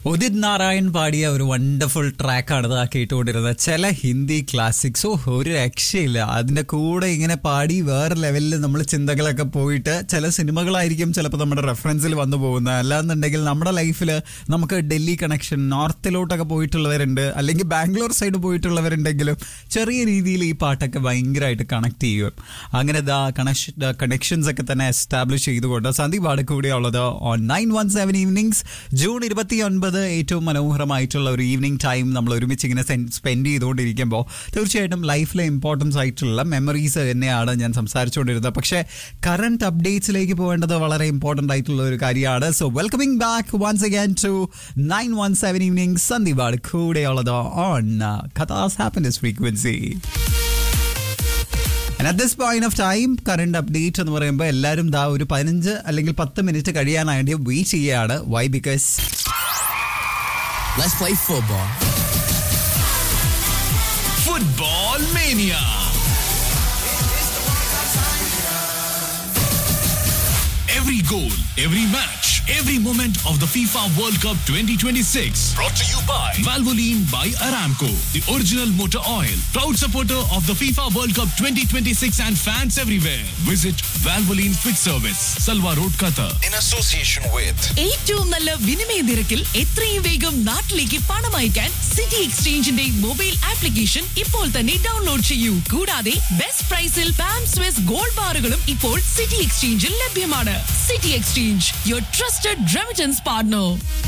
ഉദിത് നാരായൺ പാടിയ ഒരു വണ്ടർഫുൾ ട്രാക്കാണ് ഇതാ കേട്ടുകൊണ്ടിരുന്നത് ചില ഹിന്ദി ക്ലാസിക്സ് ഓ ഒരു രക്ഷയില്ല അതിന്റെ കൂടെ ഇങ്ങനെ പാടി വേറെ ലെവലിൽ നമ്മൾ ചിന്തകളൊക്കെ പോയിട്ട് ചില സിനിമകളായിരിക്കും ചിലപ്പോൾ നമ്മുടെ റെഫറൻസിൽ വന്നു പോകുന്നത് അല്ലാന്നുണ്ടെങ്കിൽ നമ്മുടെ ലൈഫിൽ നമുക്ക് ഡൽഹി കണക്ഷൻ നോർത്തിലോട്ടൊക്കെ പോയിട്ടുള്ളവരുണ്ട് അല്ലെങ്കിൽ ബാംഗ്ലൂർ സൈഡ് പോയിട്ടുള്ളവരുണ്ടെങ്കിലും ചെറിയ രീതിയിൽ ഈ പാട്ടൊക്കെ ഭയങ്കരമായിട്ട് കണക്ട് ചെയ്യും അങ്ങനെ ദാ കണക്ഷൻ കണക്ഷൻസ് ഒക്കെ തന്നെ എസ്റ്റാബ്ലിഷ് ചെയ്തുകൊണ്ട് സന്ദീപ് പാട് കൂടെയുള്ളത് on nine one seven evenings June ഇരുപത്തി ഒൻപത് ഏറ്റവും മനോഹരമായിട്ടുള്ള ഒരു ഈവനിങ് ടൈം നമ്മൾ ഒരുമിച്ച് ഇങ്ങനെ സ്പെൻഡ് ചെയ്തുകൊണ്ടിരിക്കുമ്പോൾ തീർച്ചയായിട്ടും ലൈഫിലെ ഇമ്പോർട്ടൻസ് ആയിട്ടുള്ള മെമ്മറീസ് തന്നെയാണ് ഞാൻ സംസാരിച്ചുകൊണ്ടിരുന്നത് പക്ഷേ കറണ്ട് അപ്ഡേറ്റ്സിലേക്ക് പോകേണ്ടത് വളരെ ഇമ്പോർട്ടൻ്റ് ആയിട്ടുള്ള ഒരു കാര്യമാണ് so welcoming back once again to nine one seven evening Sandeep പാട് കൂടെയുള്ളത് ഓൺ കഥാസ് happiness frequency at this point of time current update എന്ന് പറയുമ്പോൾ എല്ലാവരും ദാ ഒരു പതിനഞ്ച് അല്ലെങ്കിൽ പത്ത് മിനിറ്റ് കഴിയാനായിട്ട് വെയിറ്റ് ചെയ്യുകയാണ് why because Let's play football. Football Mania. Every goal, every match, every moment of the FIFA World Cup 2026. Brought to you by Valvoline by Aramco, the original motor oil. Proud supporter of the FIFA World Cup 2026 and fans everywhere. Visit Valvoline Quick Service, Salwa Road, Qatar. in association with ഏറ്റവും നല്ല വിനിമയ നിരക്കിൽ എത്രയും വേഗം നാട്ടിലേക്ക് പണം അയക്കാൻ city എക്സ്ചേഞ്ചിന്റെ mobile application ഇപ്പോൾ തന്നെ ഡൗൺലോഡ് ചെയ്യൂ കൂടാതെ ബെസ്റ്റ് പ്രൈസിൽ പാം സ്വിസ് ഗോൾഡ് ബാറുകളും ഇപ്പോൾ സിറ്റി എക്സ്ചേഞ്ചിൽ ലഭ്യമാണ് city exchange your trusted remittance partner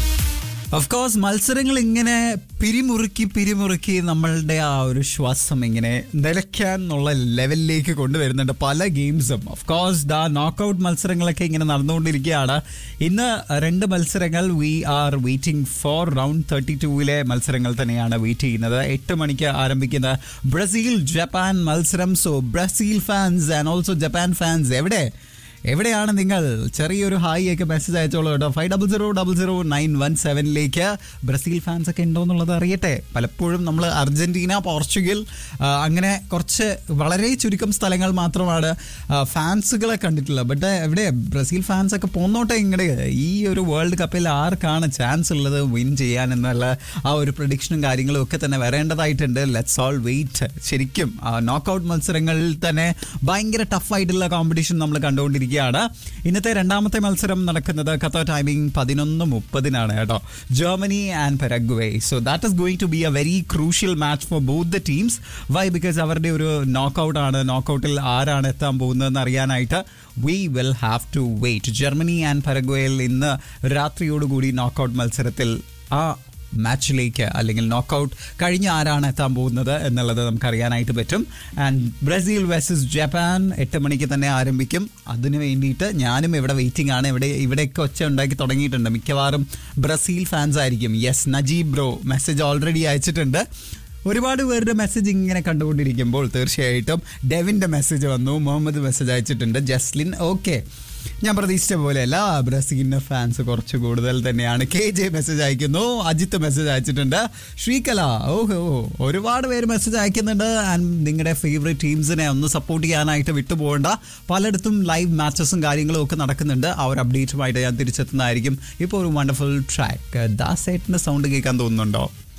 of course മത്സരങ്ങൾ ഇങ്ങനെ പിരിമുറുക്കി പിരിമുറുക്കി നമ്മളുടെ ആ ഒരു ശ്വാസം ഇങ്ങനെ നിലയ്ക്കാൻ എന്നുള്ള ലെവലിലേക്ക് കൊണ്ടുവരുന്നുണ്ട് പല ഗെയിംസും ഓഫ് കോഴ്സ് ദ നോക്കൌട്ട് മത്സരങ്ങളൊക്കെ ഇങ്ങനെ നടന്നുകൊണ്ടിരിക്കുകയാണ് ഇന്ന് രണ്ട് മത്സരങ്ങൾ we are waiting for round thirty ടൂവിലെ മത്സരങ്ങൾ തന്നെയാണ് വെയിറ്റ് ചെയ്യുന്നത് എട്ട് മണിക്ക് ആരംഭിക്കുന്ന ബ്രസീൽ ജപ്പാൻ മത്സരം so Brazil fans and also Japan fans എവിടെ എവിടെയാണ് നിങ്ങൾ ചെറിയൊരു ഹായ് ഒക്കെ മെസ്സേജ് അയച്ചോളൂ കേട്ടോ five double zero double zero nine one സെവനിലേക്ക് ബ്രസീൽ ഫാൻസ് ഒക്കെ ഉണ്ടോ എന്നുള്ളത് അറിയട്ടെ പലപ്പോഴും നമ്മൾ അർജന്റീന പോർച്ചുഗൽ ആ, അങ്ങനെ കുറച്ച് വളരെ ചുരുക്കം സ്ഥലങ്ങൾ മാത്രമാണ് ആ, ഫാൻസുകളെ കണ്ടിട്ടുള്ളത് ബട്ട് എവിടെ ബ്രസീൽ ഫാൻസ് ഒക്കെ പോന്നോട്ടെ ഇങ്ങോട്ട് ഈ ഒരു വേൾഡ് കപ്പിൽ ആർക്കാണ് ചാൻസ് ഉള്ളത് വിൻ ചെയ്യാൻ എന്നുള്ള ആ ഒരു പ്രഡിക്ഷനും കാര്യങ്ങളും ഒക്കെ തന്നെ വരേണ്ടതായിട്ടുണ്ട് ലെറ്റ്സ് ഓൾ വെയിറ്റ് ശരിക്കും നോക്കൌട്ട് മത്സരങ്ങളിൽ തന്നെ ഭയങ്കര ടഫായിട്ടുള്ള കോമ്പറ്റീഷൻ നമ്മൾ കണ്ടുകൊണ്ടിരിക്കുകയാണ് ഇന്നത്തെ രണ്ടാമത്തെ മത്സരം നടക്കുന്നത് ഖത്തർ ടൈമിംഗ് പതിനൊന്ന് മുപ്പതിനാണ് കേട്ടോ Germany and Paraguay so that is going to be a very crucial match for both the teams why because അവരുടെ ഒരു നോക്കൌട്ട് ആണ് നോക്കൌട്ടിൽ ആരാണ് എത്താൻ പോകുന്നതെന്ന് അറിയാനായിട്ട് we will have to wait Germany and പെരഗ്വേയിൽ ഇന്ന് രാത്രിയോടുകൂടി നോക്കൌട്ട് മത്സരത്തിൽ ആ മാച്ചിലേക്ക് അല്ലെങ്കിൽ നോക്കൌട്ട് കഴിഞ്ഞ് ആരാണ് എത്താൻ പോകുന്നത് എന്നുള്ളത് നമുക്ക് അറിയാനായിട്ട് പറ്റും ആൻഡ് ബ്രസീൽ വേഴ്സസ് ജപ്പാൻ എട്ട് മണിക്ക് തന്നെ ആരംഭിക്കും അതിന് വേണ്ടിയിട്ട് ഞാനും ഇവിടെ വെയിറ്റിംഗ് ആണ് ഇവിടെ ഇവിടെയൊക്കെ ഒച്ച ഉണ്ടാക്കി തുടങ്ങിയിട്ടുണ്ട് മിക്കവാറും ബ്രസീൽ ഫാൻസ് ആയിരിക്കും yes Najeeb bro message already അയച്ചിട്ടുണ്ട് ഒരുപാട് പേരുടെ മെസ്സേജ് ഇങ്ങനെ കണ്ടുകൊണ്ടിരിക്കുമ്പോൾ തീർച്ചയായിട്ടും ഡെവിൻ്റെ മെസ്സേജ് വന്നു മുഹമ്മദ് മെസ്സേജ് അയച്ചിട്ടുണ്ട് ജസ്ലിൻ ഓക്കെ ഞാൻ പ്രതീക്ഷിച്ച പോലെയല്ല ബ്രസീലിന്റെ ഫാൻസ് കുറച്ച് കൂടുതൽ തന്നെയാണ് കെ ജെ മെസ്സേജ് അയക്കുന്നു അജിത്ത് മെസ്സേജ് അയച്ചിട്ടുണ്ട് ശ്രീകല ഓഹോ ഒരുപാട് പേര് മെസ്സേജ് അയക്കുന്നുണ്ട് ആൻഡ് നിങ്ങളുടെ ഫേവറേറ്റ് ടീംസിനെ ഒന്ന് സപ്പോർട്ട് ചെയ്യാനായിട്ട് വിട്ടുപോകണ്ട പലയിടത്തും ലൈവ് മാച്ചസും കാര്യങ്ങളും ഒക്കെ നടക്കുന്നുണ്ട് ആ ഒരു അപ്ഡേറ്റുമായിട്ട് ഞാൻ തിരിച്ചെത്തുന്നതായിരിക്കും ഇപ്പോൾ ഒരു വണ്ടർഫുൾ ട്രാക്ക് ദാസേറ്റിന്റെ സൗണ്ട് കേൾക്കാൻ തോന്നുന്നുണ്ടോ